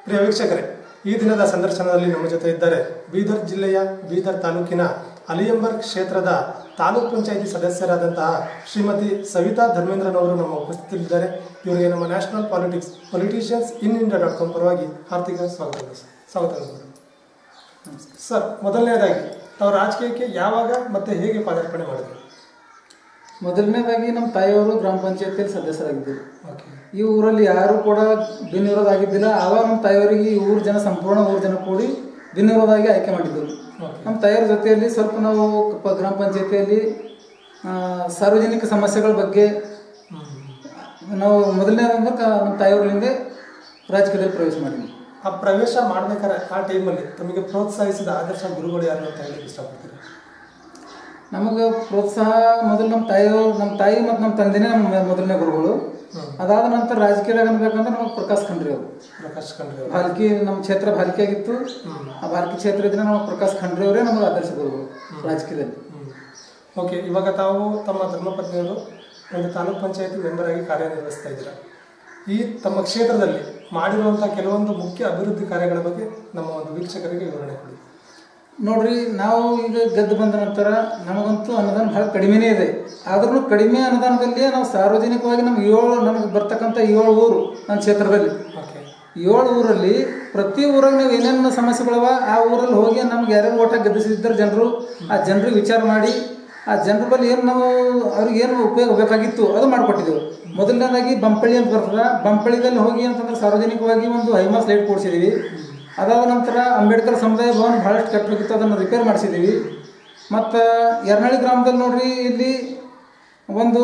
ಪ್ರಿಯ ವೀಕ್ಷಕರೇ ಈ ದಿನದ ಸಂದರ್ಶನದಲ್ಲಿ ನಮ್ಮ ಜೊತೆ ಇದ್ದಾರೆ ಬೀದರ್ ಜಿಲ್ಲೆಯ ಬೀದರ್ ತಾಲೂಕಿನ ಅಲಿಯಂಬರ್ ಕ್ಷೇತ್ರದ ತಾಲೂಕ್ ಪಂಚಾಯಿತಿ ಸದಸ್ಯರಾದಂತಹ ಶ್ರೀಮತಿ ಸವಿತಾ ಧರ್ಮೇಂದ್ರನವರು ನಮ್ಮ ಉಪಸ್ಥಿತರಿದ್ದಾರೆ ಇವರಿಗೆ ನಮ್ಮ national politics politicians in India dot com ಪರವಾಗಿ ಹಾರ್ದಿಕ ಸ್ವಾಗತ ಸ್ವಾಗತ ಸರ್ ಮೊದಲನೇದಾಗಿ ತಾವು ರಾಜಕೀಯಕ್ಕೆ ಯಾವಾಗ ಮತ್ತೆ ಹೇಗೆ ಪಾದಾರ್ಪಣೆ ಮಾಡಿದ್ರು ಮೊದಲನೇದಾಗಿ ನಮ್ಮ ತಾಯಿಯವರು ಗ್ರಾಮ ಪಂಚಾಯತಿಯಲ್ಲಿ ಸದಸ್ಯರಾಗಿದ್ದರು ಓಕೆ ಈ ಊರಲ್ಲಿ ಯಾರು ಕೂಡ ಭಿನ್ನವಿರೋಧ ಆಗಿದ್ದಿಲ್ಲ ಆವಾಗ ನಮ್ಮ ತಾಯಿಯವರಿಗೆ ಈ ಊರು ಜನ ಸಂಪೂರ್ಣ ಊರು ಜನ ಕೂಡಿ ಭಿನ್ನವಿರೋಧಾಗಿ ಆಯ್ಕೆ ಮಾಡಿದ್ದರು ಓಕೆ ನಮ್ಮ ತಾಯಿಯವರ ಜೊತೆಯಲ್ಲಿ ಸ್ವಲ್ಪ ನಾವು ಪ- ಗ್ರಾಮ ಪಂಚಾಯತಿಯಲ್ಲಿ ಆ, ಸಾರ್ವಜನಿಕ ಸಮಸ್ಯೆಗಳ ಬಗ್ಗೆ ನಾವು ಮೊದಲನೇ ಅಂದ್ರೆ ಕ- ನಮ್ಮ ತಾಯಿಯವರಿಂದ ರಾಜಕೀಯದಲ್ಲಿ ಪ್ರವೇಶ ಮಾಡಿದ್ವಿ ಆ ಪ್ರವೇಶ ಮಾಡ್ಬೇಕಾದ್ರೆ ಆ ಟೈಮಲ್ಲಿ ತಮಗೆ ಪ್ರೋತ್ಸಾಹಿಸಿದ ಆದರ್ಶ ಗುರುಗಳು ಯಾರು ಅಂತ ಹೇಳಲಿಕ್ಕೆ ಇಷ್ಟಪಡ್ತೀರಿ ನಮಗೆ ಪ್ರೋತ್ಸಾಹ ಮೊದಲು ನಮ್ಮ ತಾಯಿಯವರು ನಮ್ಮ ತಾಯಿ ಮತ್ತು ನಮ್ಮ ತಂದೆನೇ ನಮ್ಮ ಮೊದಲನೇ ಗುರುಗಳು ಅದಾದ ನಂತರ ರಾಜಕೀಯದಾಗ ಅನ್ಬೇಕಂದ್ರೆ ನಮಗೆ ಪ್ರಕಾಶ್ ಖಂಡ್ರಿ ಅವರು ಪ್ರಕಾಶ್ ಖಂಡ್ರೆ ಅವರು ಭಾಲ್ಕಿ ನಮ್ಮ ಕ್ಷೇತ್ರ ಭಾಲ್ಕಿ ಆಗಿತ್ತು ಆ ಭಾಲ್ಕಿ ಕ್ಷೇತ್ರ ಇದ್ರೆ ನಾವು ಪ್ರಕಾಶ್ ಖಂಡ್ರೆ ಅವರೇ ನಮಗೆ ಆದರ್ಶ ಗುರುಗಳು ರಾಜಕೀಯದಲ್ಲಿ ಓಕೆ ಇವಾಗ ತಾವು ತಮ್ಮ ಧರ್ಮಪತ್ನಿಯವರು ಒಂದು ತಾಲೂಕ್ ಪಂಚಾಯತಿ ಮೆಂಬರ್ ಆಗಿ ಕಾರ್ಯನಿರ್ವಹಿಸ್ತಾ ಇದ್ದೀರಾ ಈ ತಮ್ಮ ಕ್ಷೇತ್ರದಲ್ಲಿ ಮಾಡಿರುವಂಥ ಕೆಲವೊಂದು ಮುಖ್ಯ ಅಭಿವೃದ್ಧಿ ಕಾರ್ಯಗಳ ಬಗ್ಗೆ ನಮ್ಮ ಒಂದು ವೀಕ್ಷಕರಿಗೆ ವಿವರಣೆ ಕೊಡಿ ನೋಡ್ರಿ ನಾವು ಈಗ ಗೆದ್ದು ಬಂದ ನಂತರ ನಮಗಂತೂ ಅನುದಾನ ಬಹಳ ಕಡಿಮೆನೇ ಇದೆ ಆದ್ರೂ ಕಡಿಮೆ ಅನುದಾನದಲ್ಲಿ ನಾವು ಸಾರ್ವಜನಿಕವಾಗಿ ನಮ್ಗೆ ಏಳು ನಮಗೆ ಬರ್ತಕ್ಕಂಥ ಏಳು ಊರು ನನ್ನ ಕ್ಷೇತ್ರದಲ್ಲಿ ಓಕೆ ಏಳು ಊರಲ್ಲಿ ಪ್ರತಿ ಊರಾಗ ನಾವು ಏನೇನು ಸಮಸ್ಯೆಗಳವ ಆ ಊರಲ್ಲಿ ಹೋಗಿ ನಮ್ಗೆ ಯಾರ್ಯಾರು ಓಟ ಗೆದ್ದಿಸಿದ್ದಾರೆ ಜನರು ಆ ಜನರಿಗೆ ವಿಚಾರ ಮಾಡಿ ಆ ಜನರ ಬಳಿ ಏನು ನಾವು ಅವ್ರಿಗೆ ಏನು ಉಪಯೋಗ ಬೇಕಾಗಿತ್ತು ಅದು ಮಾಡಿಕೊಟ್ಟಿದ್ದೆವು ಮೊದಲನೇದಾಗಿ ಬಂಪಳ್ಳಿ ಅಂತ ಬರ್ತದೆ ಬಂಪಳ್ಳಿದಲ್ಲಿ ಹೋಗಿ ಅಂತಂದ್ರೆ ಸಾರ್ವಜನಿಕವಾಗಿ ಒಂದು ಹೈಮಾಸ್ ಲೈಟ್ ಕೊಡಿಸಿದ್ದೀವಿ ಅದಾದ ನಂತರ ಅಂಬೇಡ್ಕರ್ ಸಮುದಾಯ ಭವನ ಭಾಳಷ್ಟು ಕೆಟ್ಟ ಹೋಗಿತ್ತು ಅದನ್ನು ರಿಪೇರ್ ಮಾಡಿಸಿದ್ದೀವಿ ಮತ್ತು ಯರ್ನಳ್ಳಿ ಗ್ರಾಮದಲ್ಲಿ ನೋಡ್ರಿ ಇಲ್ಲಿ ಒಂದು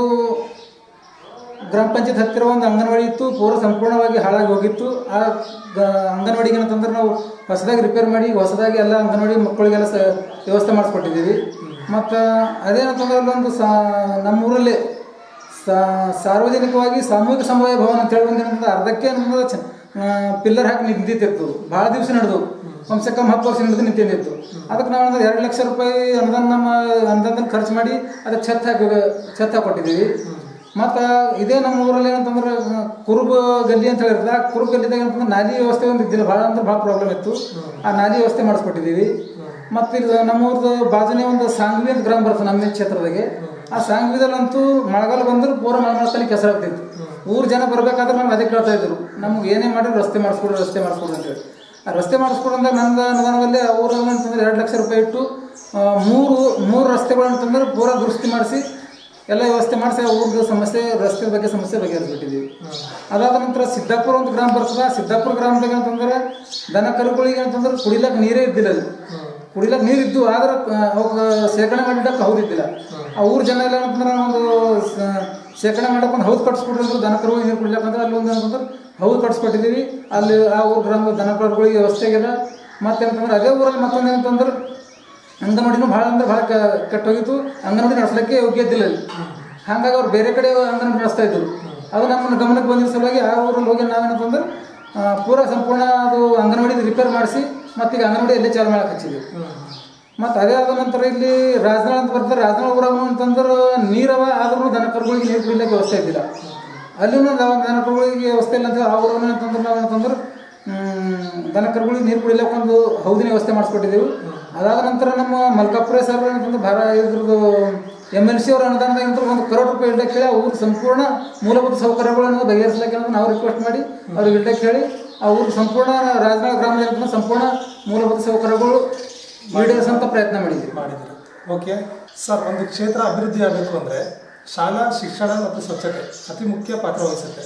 ಗ್ರಾಮ ಪಂಚಾಯತ್ ಹತ್ತಿರ ಒಂದು ಅಂಗನವಾಡಿ ಇತ್ತು ಪೂರ ಸಂಪೂರ್ಣವಾಗಿ ಹಾಳಾಗಿ ಹೋಗಿತ್ತು ಆ ಗ- ಅಂಗನವಾಡಿಗೆ ಏನಂತಂದ್ರೆ ನಾವು ಹೊಸದಾಗಿ ರಿಪೇರ್ ಮಾಡಿ ಹೊಸದಾಗಿ ಎಲ್ಲ ಅಂಗನವಾಡಿ ಮಕ್ಕಳಿಗೆಲ್ಲ ಸ ವ್ಯವಸ್ಥೆ ಮಾಡಿಸ್ಕೊಟ್ಟಿದ್ದೀವಿ ಮತ್ತು ಅದೇನಂತಂದ್ರೆ ಅಲ್ಲೊಂದು ಸಾ ನಮ್ಮೂರಲ್ಲಿ ಸಾ- ಸಾರ್ವಜನಿಕವಾಗಿ ಸಾಮೂಹಿಕ ಸಮುದಾಯ ಭವನ ಅಂತ ಹೇಳಿ ಬಂದಿರೋದ್ರಿಂದ ಅರ್ಧಕ್ಕೆ ನಮ್ಮದು ಚ ಪಿಲ್ಲರ್ ಹಾಕಿ ನಿಂತಿತ್ತು ಭಾಳ ದಿವಸ ನಡೆದು ಕಮ್ಸೆ ಕಮ್ ಹತ್ತು ವರ್ಷ ನಡೆದು ನಿಂತಿತ್ತು ಅದಕ್ಕೆ ನಾವು ಒಂದು ಎರಡು ಲಕ್ಷ ರೂಪಾಯಿ ಅನುದಾನ ನಮ್ಮ ಅನುದಾನದಲ್ಲಿ ಖರ್ಚು ಮಾಡಿ ಅದಕ್ಕೆ ಛತ್ ಹಾಕಿ ಛತ್ ಹಾಕೊಟ್ಟಿದ್ದೀವಿ ಮತ್ತು ಇದೇ ನಮ್ಮ ಊರಲ್ಲಿ ಏನಂತಂದ್ರೆ ಕುರುಬ ಗಲ್ಲಿ ಅಂತ ಹೇಳಿದ್ರೆ ಆ ಕುರುಬ ಗಲ್ಲಿದಾಗ ಏನಂತಂದ್ರೆ ನಾಲಿ ವ್ಯವಸ್ಥೆ ಒಂದು ಇದ್ದಿಲ್ಲ ಭಾಳ ಅಂದ್ರೆ ಭಾಳ ಪ್ರಾಬ್ಲಮ್ ಇತ್ತು ಆ ನಾಲಿ ವ್ಯವಸ್ಥೆ ಮಾಡಿಸ್ಕೊಟ್ಟಿದ್ದೀವಿ ಮತ್ತು ಇದು ನಮ್ಮ ಊರ್ದು ಬಾಜುನೇ ಒಂದು ಸಾಂಗ್ವಿ ಅಂತ ಗ್ರಾಮ ಬರ್ತದೆ ನಮ್ಮ ಕ್ಷೇತ್ರದಾಗೆ ಆ ಸಾಂಗ್ವಿದಲ್ಲಂತೂ ಮಳೆಗಾಲ ಬಂದ್ರೆ ಪೂರ ಮಳೆಗಾಲದಲ್ಲಿ ಕೆಸರಾಗ್ತಿತ್ತು ಊರು ಜನ ಬರ್ಬೇಕಾದ್ರೆ ನಮ್ಗೆ ಅದೇ ಕೇಳ್ತಾ ಇದ್ರು ನಮ್ಗೆ ಏನೇ ಮಾಡಿದ್ರು ರಸ್ತೆ ಮಾಡಿಸ್ಕೊಡ್ರಿ ರಸ್ತೆ ಮಾಡಿಸ್ಕೊಡ್ರಿ ಅಂತೇಳಿ ಆ ರಸ್ತೆ ಮಾಡಿಸ್ಕೊಡು ಅಂದಾಗ ನನ್ನ ಅನುದಾನದಲ್ಲಿ ಆ ಊರಲ್ಲಿ ಅಂತಂದ್ರೆ ಎರಡು ಲಕ್ಷ ರೂಪಾಯಿ ಇಟ್ಟು ಆ, ಮೂರು ಮೂರು ರಸ್ತೆಗಳು ಅಂತಂದ್ರೆ ಪೂರ ದುರಸ್ತಿ ಮಾಡಿಸಿ ಎಲ್ಲ ವ್ಯವಸ್ಥೆ ಮಾಡಿಸಿ ಆ ಊರ್ದು ಸಮಸ್ಯೆ ರಸ್ತೆ ಬಗ್ಗೆ ಸಮಸ್ಯೆ ಬಗೆಹರಿಸ್ಬಿಟ್ಟಿದ್ದೀವಿ ಅದಾದ ನಂತರ ಸಿದ್ದಾಪುರ ಒಂದು ಗ್ರಾಮ ಬರ್ತದೆ ಆ ಸಿದ್ದಾಪುರ ಗ್ರಾಮದಾಗ ಅಂತಂದ್ರೆ ದನ ಕರುಗಳಿಗೆ ಅಂತಂದ್ರೆ ಕುಡಿಲಕ್ಕೆ ನೀರೇ ಇದ್ದಿಲ್ಲ ಅಲ್ಲಿ ಕುಡಿಲಕ್ಕೆ ನೀರು ಇದ್ದು ಆದ್ರೆ ಆ, ಅವಕ್ಕೆ ಶೇಖರಣೆ ಮಾಡಿಡಕ್ಕೆ ಹೌದಿದ್ದಿಲ್ಲ ಆ ಊರ್ ಜನ ಎಲ್ಲ ಏನಂತಂದ್ರೆ ಒಂದು ಸ- ಶೇಖರಣೆ ಮಾಡಕ್ಕೆ ಒಂದು ಹೌದು ಕಟ್ಸ್ಕೊಟ್ರಿ ಅಂದ್ರೆ ದನ ಕರುಗಳಿಗೆ ನೀರು ಕುಡಿಲಕ್ಕಂದ್ರೆ ಅಲ್ಲಿ ಒಂದು ಏನಂತಂದ್ರೆ ಹೌದು ಕಟ್ಸ್ಕೊಟ್ಟಿದ್ದೀವಿ ಅಲ್ಲಿ ಆ ಊರ್ ಗ್ರಾಮದ ದನ ಕರುಗಳಿಗೆ ವ್ಯವಸ್ಥೆ ಆಗಿದೆ ಮತ್ತೇನಂತಂದ್ರೆ ಅದೇ ಊರಲ್ಲಿ ಮತ್ತೊಂದು ಏನಂತಂದ್ರೆ ಅಂಗನವಾಡಿನೂ ಭಾಳ ಅಂದ್ರೆ ಭಾಳ ಕೆಟ್ಟೋಗಿತ್ತು ಅಂಗನವಾಡಿ ನಡೆಸಲಿಕ್ಕೆ ಯೋಗ್ಯ ಇದ್ದಿಲ್ಲ ಅಲ್ಲಿ ಹಾಗಾಗಿ ಅವ್ರು ಬೇರೆ ಕಡೆ ಅಂಗನವಾಡಿ ನಡೆಸ್ತಾ ಇದ್ರು ಅದು ನಮ್ಮ ಗಮನಕ್ಕೆ ಬಂದಿರೋ ಸಲುವಾಗಿ ಆ ಊರಲ್ಲಿ ಹೋಗಿ ನಾವೇನಂತಂದ್ರೆ ಆ, ಪೂರ ಸಂಪೂರ್ಣ ಅದು ಅಂಗನವಾಡಿ ರಿಪೇರ್ ಮಾಡಿಸಿ ಮತ್ತೀಗ ಅಂಗನವಾಡಿ ಎಲ್ಲೇ ಚಾಲು ಮಾಡಕ್ಕೆ ಹಚ್ಚಿದ್ವಿ ಮತ್ತು ಅದೇ ಆದ ನಂತರ ಇಲ್ಲಿ ರಾಜನಾಳ್ ಅಂತ ಬರ್ತಾರೆ ರಾಜನಾಳ್ ಊರಾಗ ಅಂತಂದ್ರೆ ನೀರವ ಆದ್ರೂ ದನ ಕರುಗಳಿಗೆ ನೀರು ಕುಡಿಲಿಕ್ಕೆ ವ್ಯವಸ್ಥೆ ಇದ್ದಿಲ್ಲ ಅಲ್ಲೂ ದನ ಕರುಗಳಿಗೆ ವ್ಯವಸ್ಥೆ ಇಲ್ಲ ಅಂತ ಆ ಊರನ್ನು ಅಂತಂದ್ರೆ ನಾವು ಏನಂತಂದ್ರೆ ಹ್ಮ್, ದನ ಕರುಗಳಿಗೆ ನೀರು ಕುಡಿಲಿಕ್ಕೆ ಒಂದು ಹೌದಿನ ವ್ಯವಸ್ಥೆ ಮಾಡಿಸ್ಕೊಟ್ಟಿದ್ದೆವು ಅದಾದ ನಂತರ ನಮ್ಮ ಮಲ್ಕಾಪುರ ಸರ್ ಅಂತಂದ್ರೆ ಭಾರ ಇದ್ರದ್ದು ಎಮ್ ಎಲ್ ಸಿ ಅವರ ಅನುದಾನದಾಗ ಅಂತ ಒಂದು ಕರೋಡ್ ರೂಪಾಯಿ ಇಡ್ಲಿಕ್ಕೆ ಹೇಳಿ ಊರು ಸಂಪೂರ್ಣ ಮೂಲಭೂತ ಸೌಕರ್ಯಗಳನ್ನು ಬಗೆಹರಿಸಲಿಕ್ಕೆ ಅಂತ ನಾವು ರಿಕ್ವೆಸ್ಟ್ ಮಾಡಿ ಅವ್ರಿಗೆ ಇಡ್ಲಿಕ್ಕೆ ಹೇಳಿ ಆ ಊರು ಸಂಪೂರ್ಣ ರಾಜನಾಳ್ ಗ್ರಾಮದ ಜನತೆನ ಸಂಪೂರ್ಣ ಮೂಲಭೂತ ಸೌಕರ್ಯಗಳು ಈಡೇರಿಸಂತ ಪ್ರಯತ್ನ ಮಾಡಿದ್ವಿ ಮಾಡಿದ್ದೀರಾ ಓಕೆ ಸರ್ ಒಂದು ಕ್ಷೇತ್ರ ಅಭಿವೃದ್ಧಿ ಆಗಬೇಕು ಅಂದರೆ ಶಾಲಾ ಶಿಕ್ಷಣ ಮತ್ತು ಸ್ವಚ್ಛತೆ ಅತಿ ಮುಖ್ಯ ಪಾತ್ರ ವಹಿಸುತ್ತೆ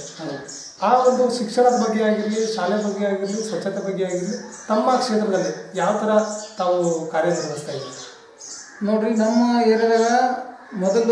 ಆ ಒಂದು ಶಿಕ್ಷಣದ ಬಗ್ಗೆ ಆಗಿರಲಿ ಶಾಲೆ ಬಗ್ಗೆ ಆಗಿರಲಿ ಸ್ವಚ್ಛತೆ ಬಗ್ಗೆ ಆಗಿರಲಿ ತಮ್ಮ ಕ್ಷೇತ್ರದಲ್ಲಿ ಯಾವ ಥರ ತಾವು ಕಾರ್ಯನಿರ್ವಹಿಸ್ತಾ ಇದ್ದೀರಿ ನೋಡ್ರಿ ನಮ್ಮ ಏರಿಯಾದಾಗ ಮೊದಲು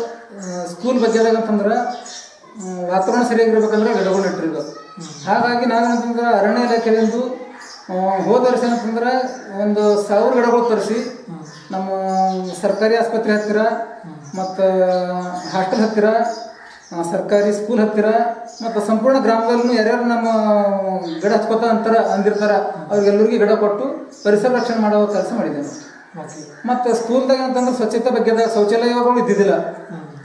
ಸ್ಕೂಲ್ ಬಗ್ಗೆದಾಗ ಅಂತಂದ್ರೆ ಆ, ವಾತಾವರಣ ಸರಿಯಾಗಿರ್ಬೇಕಂದ್ರೆ ಗಿಡಗಳು ನೆಟ್ಟಿರ್ಬೇಕು ಹಾಗಾಗಿ ನಾವೇನಂತಂದ್ರೆ ಅರಣ್ಯ ಇಲಾಖೆಯಿಂದ ಆ, ಹೋದ ವರ್ಷ ಏನಂತಂದ್ರೆ ಒಂದು ಸಾವಿರ ಗಿಡಗಳು ತರಿಸಿ ನಮ್ಮ ಸರ್ಕಾರಿ ಆಸ್ಪತ್ರೆ ಹತ್ತಿರ ಮತ್ತು ಹಾಸ್ಟೆಲ್ ಹತ್ತಿರ ಆ, ಸರ್ಕಾರಿ ಸ್ಕೂಲ್ ಹತ್ತಿರ ಮತ್ತು ಸಂಪೂರ್ಣ ಗ್ರಾಮದಲ್ಲೂ ಯಾರ್ಯಾರು ನಮ್ಮ ಗಿಡ ಹಚ್ಕೋತ ಅಂತಾರ ಅಂದಿರ್ತಾರ ಅವ್ರಿಗೆಲ್ಲರಿಗೂ ಗಿಡ ಕೊಟ್ಟು ಪರಿಸರ ರಕ್ಷಣೆ ಮಾಡೋ ಕೆಲಸ ಮಾಡಿದ್ದೇವೆ ಓಕೆ ಮತ್ತು ಸ್ಕೂಲ್ದಾಗ ಅಂತಂದ್ರೆ ಸ್ವಚ್ಛತೆ ಬಗ್ಗೆ ಶೌಚಾಲಯಗಳು ಇದ್ದಿದ್ದಿಲ್ಲ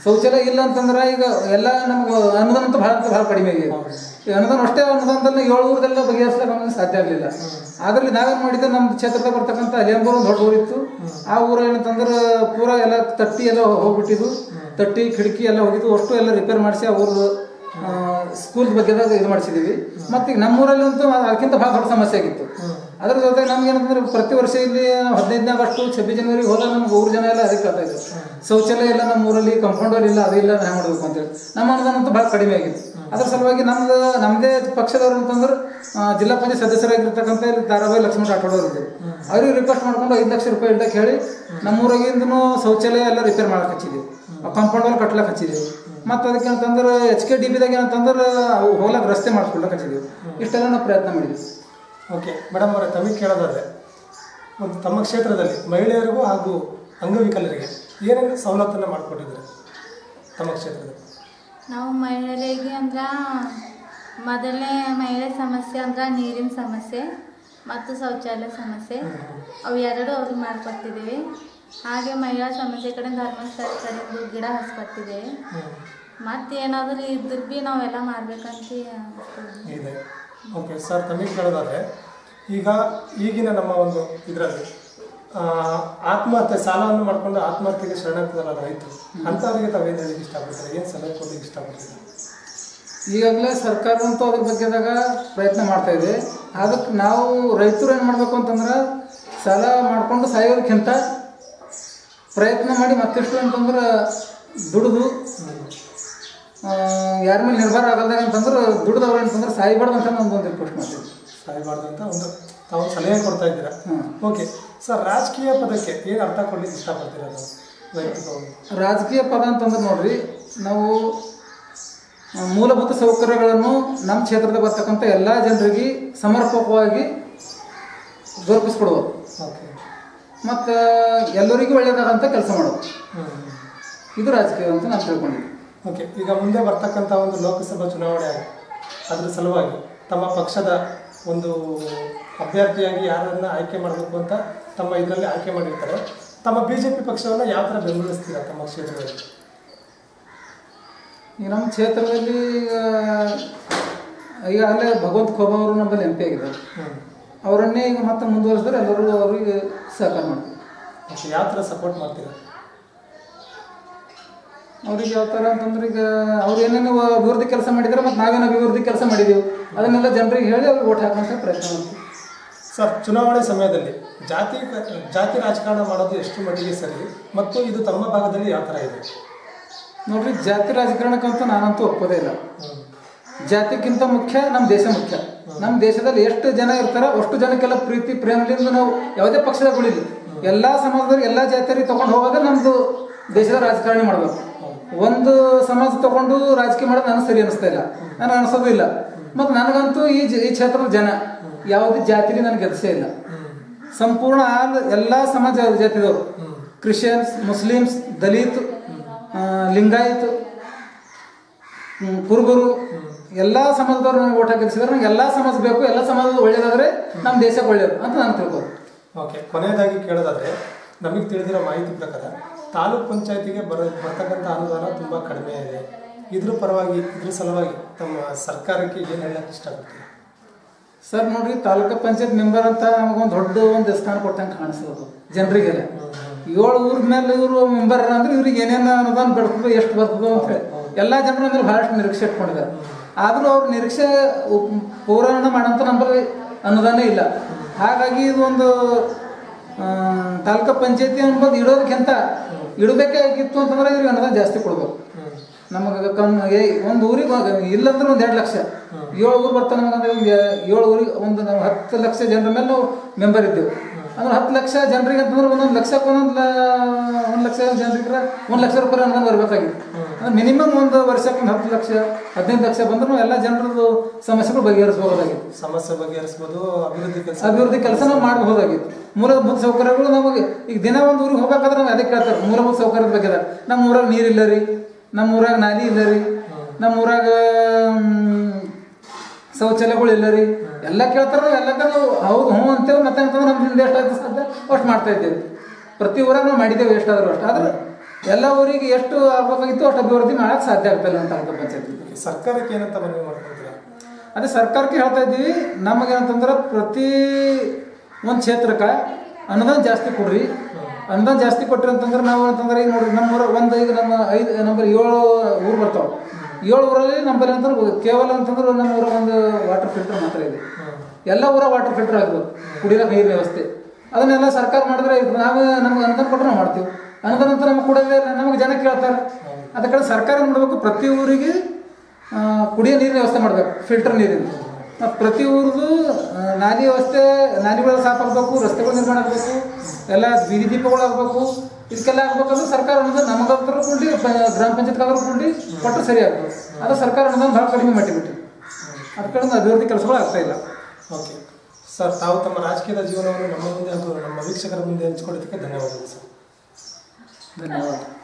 ಶೌಚಾಲಯ ಇಲ್ಲ ಅಂತಂದ್ರೆ ಈಗ ಎಲ್ಲ ನಮ್ಗೆ ಅನುದಾನ ಅಂತೂ ಭಾಳ ಭಾಳ ಕಡಿಮೆ ಆಗಿದೆ ಈ ಅನುದಾನ ಅಷ್ಟೇ ಅನುದಾನದಲ್ಲಿ ಏಳು ಊರದೆಲ್ಲ ಬಗೆಹರಿಸಲಿಕ್ಕೆ ನಮಗೆ ಸಾಧ್ಯ ಆಗಲಿಲ್ಲ ಅದ್ರಲ್ಲಿ ನಾವೇನು ಮಾಡಿದ್ದೆ ನಮ್ಮ ಕ್ಷೇತ್ರದಾಗ ಬರ್ತಕ್ಕಂಥ ಅಲಿಯಂಬೂರ್ ಒಂದು ದೊಡ್ಡ ಊರಿತ್ತು ಆ ಊರು ಏನಂತಂದ್ರೆ ಪೂರ ಎಲ್ಲ ತಟ್ಟಿ ಎಲ್ಲ ಹೋಗ್ಬಿಟ್ಟಿದ್ದು ತಟ್ಟಿ ಕಿಟಕಿ ಎಲ್ಲ ಹೋಗಿದ್ದು ಅಷ್ಟು ಎಲ್ಲ ರಿಪೇರ್ ಮಾಡಿಸಿ ಆ ಊರು ಸ್ಕೂಲ್ ಬಗ್ಗೆದಾಗ ಇದು ಮಾಡಿಸಿದೀವಿ ಮತ್ತೆ ಈಗ ನಮ್ಮೂರಲ್ಲಿ ಅಂತೂ ಅದಕ್ಕಿಂತ ಭಾಳ ದೊಡ್ಡ ಸಮಸ್ಯೆ ಆಗಿತ್ತು ಅದ್ರ ಜೊತೆಗೆ ನಮ್ಗೆ ಏನಂತಂದ್ರೆ ಪ್ರತಿ ವರ್ಷ ಇಲ್ಲಿ ಹದಿನೈದನೇ ಆಗಸ್ಟು ಛಬ್ಬೀಸ್ ಜನವರಿ ಹೋದಾಗ ನಮ್ಗೆ ಊರು ಜನ ಎಲ್ಲ ಅದಕ್ಕೆ ಕೇಳ್ತಾ ಇದ್ರು ಶೌಚಾಲಯ ಇಲ್ಲ ನಮ್ಮ ಊರಲ್ಲಿ ಕಂಪೌಂಡರ್ ಇಲ್ಲ ಅದಿಲ್ಲ ಹ್ಯಾಂಗ ಮಾಡಬೇಕು ಅಂತೇಳಿ ನಮ್ಮ ಅನುದಾನ ಅಂತೂ ಭಾಳ ಕಡಿಮೆ ಆಗಿತ್ತು ಅದ್ರ ಸಲುವಾಗಿ ನಮ್ದು ನಮ್ಮದೇ ಪಕ್ಷದವ್ರು ಅಂತಂದ್ರೆ ಆ, ಜಿಲ್ಲಾ ಪಂಚಾಯತ್ ಸದಸ್ಯರಾಗಿರ್ತಕ್ಕಂಥ ಇಲ್ಲಿ ಧಾರಾವಾಹಿ ಲಕ್ಷ್ಮಣ ರಾಠೋಡ್ ಅವರು ಇದ್ರು ಅವ್ರಿಗೆ ರಿಕ್ವೆಸ್ಟ್ ಮಾಡ್ಕೊಂಡು ಐದು ಲಕ್ಷ ರೂಪಾಯಿ ಇಲ್ದಕ್ಕೆ ಹೇಳಿ ನಮ್ಮೂರಾಗಿಂದನು ಶೌಚಾಲಯ ಎಲ್ಲ ರಿಪೇರ್ ಮಾಡಕ್ಕೆ ಹಚ್ಚಿದ್ವಿ ಕಾಂಪೌಂಡ್ ವಾಲ್ ಕಟ್ಲಕ್ಕೆ ಹಚ್ಚಿದ್ವಿ ಮತ್ತು ಅದಕ್ಕೆ ಅಂತಂದ್ರೆ ಎಚ್ ಕೆ ಡಿ ಬಿದಾಗ ಏನಂತಂದ್ರೆ ಅವು ಹೋಗ್ಲಕ್ಕೆ ರಸ್ತೆ ಮಾಡಿಸ್ಕೊಳಕ್ಕೆ ಹಚ್ಚಿದ್ವಿ ಇಷ್ಟೆಲ್ಲ ನಾವು ಪ್ರಯತ್ನ ಮಾಡಿದ್ವಿ ಓಕೆ ಮೇಡಮ್ ಅವರೇ ತಮಗೆ ಕೇಳೋದಾದ್ರೆ ಒಂದು ತಮ್ಮ ಕ್ಷೇತ್ರದಲ್ಲಿ ಮಹಿಳೆಯರಿಗೂ ಹಾಗೂ ಅಂಗವಿಕಲರಿಗೆ ಏನೇನು ಸವಲತ್ತನ್ನು ಮಾಡಿಕೊಟ್ಟಿದ್ದಾರೆ ತಮ್ಮ ಕ್ಷೇತ್ರದಲ್ಲಿ ನಾವು ಮಹಿಳೆಯರಿಗೆ ಅಂದ್ರೆ ಮೊದಲನೇ ಮಹಿಳೆ ಸಮಸ್ಯೆ ಅಂದ್ರೆ ನೀರಿನ ಸಮಸ್ಯೆ ಮತ್ತು ಶೌಚಾಲಯ ಸಮಸ್ಯೆ ಅವು ಎರಡು ಅವ್ರಿಗೆ ಮಾಡಿಕೊಡ್ತಿದ್ದೀವಿ ಹಾಗೆ ಮಹಿಳಾ ಸಮಸ್ಯೆ ಕಡೆ ಧರ್ಮಸ್ಥಳ ಕಡೆ ಗಿಡ ಹಚ್ಕೊಡ್ತಿದ್ದೇವೆ ಮತ್ತು ಏನಾದರೂ ಇದ್ರ ಭೀ ನಾವೆಲ್ಲ ಮಾಡ್ಬೇಕಂತ ಅನ್ಕೊಂಡಿದ್ದೀವಿ. ಇದೆ ಓಕೆ ಸರ್ ತಮಗೆ ಕೇಳೋದಾದ್ರೆ ಈಗ ಈಗಿನ ನಮ್ಮ ಒಂದು ಇದರಲ್ಲಿ ಆತ್ಮಹತ್ಯೆ ಸಾಲವನ್ನು ಮಾಡ್ಕೊಂಡು ಆತ್ಮಹತ್ಯೆಗೆ ಶರಣಾಗ್ತದಲ್ಲ ರೈತರು ಅಂಥವ್ರಿಗೆ ತಾವೇನು ಹೇಳಿಕ್ಕೆ ಇಷ್ಟಪಡ್ತಾರೆ ಏನು ಸಲಹೆ ಕೊಡ್ಲಿಕ್ಕೆ ಇಷ್ಟಪಡ್ತೀರಾ ಈಗಾಗಲೇ ಸರ್ಕಾರ ಅಂತೂ ಅದ್ರ ಬಗ್ಗೆದಾಗ ಪ್ರಯತ್ನ ಮಾಡ್ತಾ ಇದೆ ಅದಕ್ಕೆ ನಾವು ರೈತರು ಏನು ಮಾಡಬೇಕು ಅಂತಂದ್ರೆ ಸಾಲ ಮಾಡ್ಕೊಂಡು ಸಾಯೋದಕ್ಕಿಂತ ಪ್ರಯತ್ನ ಮಾಡಿ ಮತ್ತಿಷ್ಟು ಅಂತಂದ್ರೆ ದುಡಿದು ಯಾರ ಮೇಲೆ ನಿರ್ಭರ ಆಗಲ್ದಾಗ ಅಂತಂದ್ರೆ ದುಡ್ದವ್ರು ಅಂತಂದ್ರೆ ಸಾಯ್ಬಾರ್ದು ಅಂತ ನಾನು ಒಂದು ರಿಕ್ವೆಸ್ಟ್ ಮಾಡ್ತೀನಿ ಸಾಯಬಾರ್ದು ಅಂತ ಒಂದು ತಾವು ಸಲಹೆ ಕೊಡ್ತಾ ಇದ್ದೀರಾ ಹ್ಮ್. ಓಕೆ ಸರ್ ರಾಜಕೀಯ ಪದಕ್ಕೆ ಏನು ಅರ್ಥ ಕೊಡ್ಲಿಕ್ಕೆ ಇಷ್ಟಪಡ್ತೀರಾ ನಾವು ವೈಯಕ್ತಿಕ ಒಂದು ರಾಜಕೀಯ ಪದ ಅಂತಂದ್ರೆ ನೋಡ್ರಿ ನಾವು ಆ, ಮೂಲಭೂತ ಸೌಕರ್ಯಗಳನ್ನು ನಮ್ಮ ಕ್ಷೇತ್ರದ ಬರ್ತಕ್ಕಂಥ ಎಲ್ಲ ಜನರಿಗೆ ಸಮರ್ಪಕವಾಗಿ ದೊರಕಿಸ್ಕೊಡುವುದು ಓಕೆ ಮತ್ತು ಎಲ್ಲರಿಗೂ ಒಳ್ಳೆಯದಾದಂಥ ಕೆಲಸ ಮಾಡೋದು ಹ್ಞೂ ಇದು ರಾಜಕೀಯ ಅಂತ ನಾನು ತಿಳ್ಕೊಂಡಿದ್ದೆ ಓಕೆ ಈಗ ಮುಂದೆ ಬರ್ತಕ್ಕಂಥ ಒಂದು ಲೋಕಸಭಾ ಚುನಾವಣೆ ಆಗಿ ಅದ್ರ ಸಲುವಾಗಿ ತಮ್ಮ ಪಕ್ಷದ ಒಂದು ಅಭ್ಯರ್ಥಿಯಾಗಿ ಯಾರನ್ನ ಆಯ್ಕೆ ಮಾಡಬೇಕು ಅಂತ ತಮ್ಮ ಇದರಲ್ಲಿ ಆಯ್ಕೆ ಮಾಡಿರ್ತಾರೆ ತಮ್ಮ ಬಿ ಜೆ ಪಿ ಪಕ್ಷವನ್ನು ಯಾವ ಥರ ಬೆಂಬಲಿಸ್ತೀರಾ ತಮ್ಮ ಕ್ಷೇತ್ರದಲ್ಲಿ ಈಗ ನಮ್ಮ ಕ್ಷೇತ್ರದಲ್ಲಿ ಈಗ ಈಗ ಅಲ್ಲೇ ಭಗವಂತ ಖೋಬ ಅವರು ನಮ್ಮಲ್ಲಿ ಎಂ ಪಿ ಆಗಿದ್ದಾರೆ ಹ್ಞೂ ಅವರನ್ನೇ ಈಗ ಮತ್ತೆ ಮುಂದುವರಿಸಿದ್ರೆ ಎಲ್ಲರೂ ಅವರಿಗೆ ಸಹಕಾರ ಮಾಡ್ತೀವಿ ಓಕೆ ಯಾವ ಥರ ಸಪೋರ್ಟ್ ಮಾಡ್ತೀರಾ ಅವ್ರಿಗೆ ಯಾವ ಥರ ಅಂತಂದ್ರೆ ಈಗ ಅವ್ರು ಏನೇನು ಅಭಿವೃದ್ಧಿ ಕೆಲಸ ಮಾಡಿದ್ದಾರೆ ಮತ್ತು ನಾವೇನು ಅಭಿವೃದ್ಧಿ ಕೆಲಸ ಮಾಡಿದ್ದೀವಿ ಅದನ್ನೆಲ್ಲ ಜನರಿಗೆ ಹೇಳಿ ಅವ್ರಿಗೆ ಓಟ್ ಹಾಕುವಂಥ ಪ್ರಯತ್ನ ಮಾಡ್ತೀವಿ ಸರ್ ಚುನಾವಣೆ ಸಮಯದಲ್ಲಿ ಜಾತಿ ಜಾತಿ ರಾಜಕಾರಣ ಮಾಡೋದು ಎಷ್ಟು ಮಟ್ಟಿಗೆ ಸರಿ ಮತ್ತು ಇದು ತಮ್ಮ ಭಾಗದಲ್ಲಿ ಯಾವ ಥರ ಇದೆ ನೋಡ್ರಿ ಜಾತಿ ರಾಜಕಾರಣಕ್ಕಂತೂ ನಾನಂತೂ ಒಪ್ಪೋದೇ ಇಲ್ಲ ಜಾತಿಗಿಂತ ಮುಖ್ಯ ನಮ್ಮ ದೇಶ ಮುಖ್ಯ ನಮ್ಮ ದೇಶದಲ್ಲಿ ಎಷ್ಟು ಜನ ಇರ್ತಾರೋ ಅಷ್ಟು ಜನಕ್ಕೆಲ್ಲ ಪ್ರೀತಿ ಪ್ರೇಮದಿಂದ ನಾವು ಯಾವುದೇ ಪಕ್ಷದಾಗ ಉಳಿಲಿ ಎಲ್ಲ ಸಮಾಜದವ್ರು ಎಲ್ಲ ಜಾತಿಯರಿಗೆ ತಗೊಂಡು ಹೋಗೋದೇ ನಮ್ಮದು ದೇಶದ ರಾಜಕಾರಣಿ ಮಾಡಬೇಕು ಒಂದು ಸಮಾಜ ತಗೊಂಡು ರಾಜಕೀಯ ಮಾಡೋದು ನನಗೆ ಸರಿ ಅನಿಸ್ತಾ ಇಲ್ಲ ನನಗೆ ಅನಿಸೋದು ಇಲ್ಲ ಮತ್ತು ನನಗಂತೂ ಈ ಜ- ಈ ಕ್ಷೇತ್ರದ ಜನ ಯಾವುದೇ ಜಾತಿಲಿ ನನಗೆ ಗೆಲ್ಸೇ ಇಲ್ಲ ಸಂಪೂರ್ಣ ಆಲ್ ಎಲ್ಲ ಸಮಾಜ ಜಾತಿದವರು ಕ್ರಿಶ್ಚಿಯನ್ಸ್ ಮುಸ್ಲಿಮ್ಸ್ ದಲಿತ್ ಆ, ಲಿಂಗಾಯತ್ ಹ್ಮ್, ಕುರುಬರು ಎಲ್ಲ ಸಮಾಜದವ್ರು ನನಗೆ ಓಟ್ ಹಾಕಿಸಿದ್ರೆ ನಂಗೆ ಎಲ್ಲ ಸಮಾಜ ಬೇಕು ಎಲ್ಲ ಸಮಾಜದ ಒಳ್ಳೇದಾದ್ರೆ ನಮ್ಮ ದೇಶಕ್ಕೆ ಒಳ್ಳೇದು ಅಂತ ನಾನು ತಿಳ್ಬೋದು ಓಕೆ ಕೊನೆಯದಾಗಿ ಕೇಳೋದಾದ್ರೆ ನಮಗೆ ತಿಳಿದಿರೋ ಮಾಹಿತಿ ಪ್ರಕಾರ ತಾಲೂಕ್ ಪಂಚಾಯತಿಗೆ ಬರ ಬರ್ತಕ್ಕಂಥ ಅನುದಾನ ತುಂಬ ಕಡಿಮೆ ಇದೆ ಇದ್ರ ಪರವಾಗಿ ಇದ್ರ ಸಲುವಾಗಿ ತಮ್ಮ ಸರ್ಕಾರಕ್ಕೆ ಏನು ಹೇಳಕ್ಕೆ ಇಷ್ಟಪಡ್ತೀವಿ ಸರ್ ನೋಡ್ರಿ ತಾಲೂಕು ಪಂಚಾಯತ್ ಮೆಂಬರ್ ಅಂತ ನಮಗೊಂದು ದೊಡ್ಡ ಒಂದು ಸ್ಥಾನ ಕೊಟ್ಟಂಗೆ ಕಾಣಿಸೋದು ಜನರಿಗೆಲ್ಲ ಏಳು ಊರ ಮೇಲೆ ಇವರು ಮೆಂಬರ್ ಅಂದ್ರೆ ಇವ್ರಿಗೆ ಏನೇನು ಅನುದಾನ ಬರ್ತದೋ ಎಷ್ಟು ಬರ್ತದೋ ಅಂತ ಹೇಳಿ ಎಲ್ಲ ಜನರ ಮೇಲೆ ಬಹಳಷ್ಟು ನಿರೀಕ್ಷೆ ಇಟ್ಕೊಂಡಿದ್ದಾರೆ ಆದರೂ ಅವ್ರ ನಿರೀಕ್ಷೆ ಉಪ್- ಪೂರಣ ಮಾಡೋಂಥ ನಮ್ಮಲ್ಲಿ ಅನುದಾನ ಇಲ್ಲ ಹಾಗಾಗಿ ಇದು ಒಂದು ಆ, ತಾಲೂಕು ಪಂಚಾಯತಿ ಅನ್ನೋದು ಇಡೋದಕ್ಕಿಂತ ಇಡಬೇಕೇ ಆಗಿತ್ತು ಅಂತಂದ್ರೆ ಇವ್ರಿಗೆ ಅನುದಾನ ಜಾಸ್ತಿ ಕೊಡ್ಬೇಕು ನಮಗೆ ಕಮ್ ಏ ಒಂದು ಊರಿಗೆ ಇಲ್ಲಂದ್ರೆ ಒಂದು ಎರಡು ಲಕ್ಷ ಏಳು ಊರು ಬರ್ತಾನೆ ನಮಗಂದ್ರೆ ಒಂದು ಏಳು ಊರಿಗೆ ಒಂದು ನಾವು ಹತ್ತು ಲಕ್ಷ ಜನರ ಮೇಲೆ ನಾವು ಮೆಂಬರ್ ಇದ್ದೇವೆ ಅಂದ್ರೆ ಹತ್ತು ಲಕ್ಷ ಜನರಿಗೆ ಅಂತಂದ್ರೆ ಒಂದೊಂದು ಲಕ್ಷಕ್ಕೆ ಒಂದೊಂದು ಲ- ಒಂದು ಲಕ್ಷ ಜನರಿಗೆ ಒಂದು ಲಕ್ಷ ರೂಪಾಯಿ ಅನುದಾನ ಬರ್ಬೇಕಾಗಿತ್ತು ಅಂದ್ರೆ ಮಿನಿಮಮ್ ಒಂದು ವರ್ಷಕ್ಕೆ ಒಂದು ಹತ್ತು ಲಕ್ಷ ಹದಿನೈದು ಲಕ್ಷ ಬಂದ್ರೆ ಎಲ್ಲ ಜನರದ್ದು ಸಮಸ್ಯೆಗಳು ಬಗೆಹರಿಸಬಹುದಾಗಿತ್ತು ಸಮಸ್ಯೆ ಬಗೆಹರಿಸ್ಬೋದು ಅಭಿವೃದ್ಧಿ ಕೆಲಸ ಅಭಿವೃದ್ಧಿ ಕೆಲಸ ನಾವು ಮಾಡಬಹುದಾಗಿತ್ತು ಮೂಲಭೂತ ಸೌಕರ್ಯಗಳು ನಮಗೆ ಈಗ ದಿನ ಒಂದು ಊರಿಗೆ ಹೋಗ್ಬೇಕಾದ್ರೆ ನಾವು ಅದಕ್ಕೆ ಕೇಳ್ತಾರೆ ಮೂಲಭೂತ ಸೌಕರ್ಯದ ಬಗ್ಗೆ ನಮ್ಮ ಊರಾಗ ನೀರಿಲ್ಲ ರೀ ನಮ್ಮ ಊರಾಗ ನಾಲಿ ಇಲ್ಲ ರೀ ನಮ್ಮ ಊರಾಗ ಮ್, ಶೌಚಾಲಯಗಳು ಇಲ್ಲ ರೀ ಎಲ್ಲ ಕೇಳ್ತಾರೆ ನಾವು ಎಲ್ಲ ನಾವು ಹೌದು ಹ್ಞೂ ಅಂತೇವೆ ಮತ್ತೆ ಅಂತಂದ್ರೆ ನಮ್ದಿಂದ ಎಷ್ಟು ಆಯ್ತು ಸಾಧ್ಯ ಅಷ್ಟು ಮಾಡ್ತಾ ಇದ್ದೇವೆ ಪ್ರತಿ ಊರಾಗ ನಾವು ಮಾಡಿದ್ದೇವೆ ಎಷ್ಟಾದರೂ ಅಷ್ಟು ಆದ್ರೆ ಎಲ್ಲ ಊರಿಗೆ ಎಷ್ಟು ಆಗ್ಬೇಕಾಗಿತ್ತು ಅಷ್ಟು ಅಭಿವೃದ್ಧಿ ಮಾಡಕ್ಕೆ ಸಾಧ್ಯ ಆಗ್ತಾ ಇಲ್ಲ ಅಂತ ತಾಲೂಕು ಪಂಚಾಯತಿ ಸರ್ಕಾರಕ್ಕೆ ಏನಂತ ಮನವಿ ಮಾಡ್ಕೊತೀರಾ ಅದೇ ಸರ್ಕಾರಕ್ಕೆ ಹೇಳ್ತಾ ಇದ್ದೀವಿ ನಮಗೇನಂತಂದ್ರೆ ಪ್ರತಿ ಒಂದು ಕ್ಷೇತ್ರಕ್ಕೆ ಅನುದಾನ ಜಾಸ್ತಿ ಕೊಡ್ರಿ ಅನುದಾನ ಜಾಸ್ತಿ ಕೊಟ್ರಿ ಅಂತಂದ್ರೆ ನಾವು ಅಂತಂದ್ರೆ ಈಗ ನೋಡ್ರಿ ನಮ್ಮ ಊರ ಒಂದು ಈಗ ನಮ್ಮ ಐದು ನಂಬರ್ ಏಳು ಊರು ಬರ್ತಾವೆ ಏಳು ಊರಲ್ಲಿ ನಂಬಲ್ಲಿ ಅಂತಂದ್ರೆ ಕೇವಲ ಅಂತಂದ್ರೆ ನಮ್ಮ ಊರ ಒಂದು ವಾಟರ್ ಫಿಲ್ಟರ್ ಮಾತ್ರ ಇದೆ ಎಲ್ಲ ಊರ ವಾಟರ್ ಫಿಲ್ಟರ್ ಆಗ್ಬೇಕು ಕುಡಿಯೋ ನೀರಿನ ವ್ಯವಸ್ಥೆ ಅದನ್ನೆಲ್ಲ ಸರ್ಕಾರ ಮಾಡಿದ್ರೆ ಇದು ನಾವೇ ನಮ್ಗೆ ಅನುದಾನ ಕೊಟ್ಟರೆ ನಾವು ಮಾಡ್ತೀವಿ ಅನುದಾನ ಅಂತ ನಮ್ಗೆ ಕೊಡೋದೇ ಇಲ್ಲ ನಮಗೆ ಜನ ಕೇಳ್ತಾರೆ ಅದ ಕಡೆ ಸರ್ಕಾರ ಏನ್ ಮಾಡ್ಬೇಕು ಪ್ರತಿ ಊರಿಗೆ ಆ, ಕುಡಿಯೋ ನೀರಿನ ವ್ಯವಸ್ಥೆ ಮಾಡ್ಬೇಕು ಫಿಲ್ಟರ್ ನೀರಿನ ಮತ್ತು ಪ್ರತಿ ಊರದು ಆ, ನಾಲಿ ವ್ಯವಸ್ಥೆ ನಾಲಿಗಳು ಸಾಫ್ ಆಗಬೇಕು ರಸ್ತೆಗಳು ನಿರ್ಮಾಣ ಆಗಬೇಕು ಎಲ್ಲ ಬೀದಿ ದೀಪಗಳು ಆಗಬೇಕು ಇದಕ್ಕೆಲ್ಲ ಆಗ್ಬೇಕಂದ್ರೆ ಸರ್ಕಾರ ಅನುದಾನ ನಮಗಾದ್ರೂ ಕೊಡ್ಲಿ ಪ- ಗ್ರಾಮ ಪಂಚಾಯತ್ಗಾದ್ರೂ ಕೊಡ್ಲಿ ಕೊಟ್ಟರೆ ಸರಿ ಆಗ್ತದೆ ಅದು ಸರ್ಕಾರ ಅನುದಾನ ಭಾಳ ಕಡಿಮೆ ಮಾಡಿಬಿಟ್ಟು ಅದ ಕಡೆ ಅಭಿವೃದ್ಧಿ ಕೆಲಸಗಳು ಆಗ್ತಾ ಇಲ್ಲ ಓಕೆ ಸರ್ ತಾವು ತಮ್ಮ ರಾಜಕೀಯದ ಜೀವನವನ್ನು ನಮ್ಮ ಮುಂದೆ ಹಾಗೂ ನಮ್ಮ ವೀಕ್ಷಕರ ಮುಂದೆ ಹಂಚಿಕೊಳ್ಳೋದಕ್ಕೆ ಧನ್ಯವಾದಗಳು ಸರ್ ಧನ್ಯವಾದ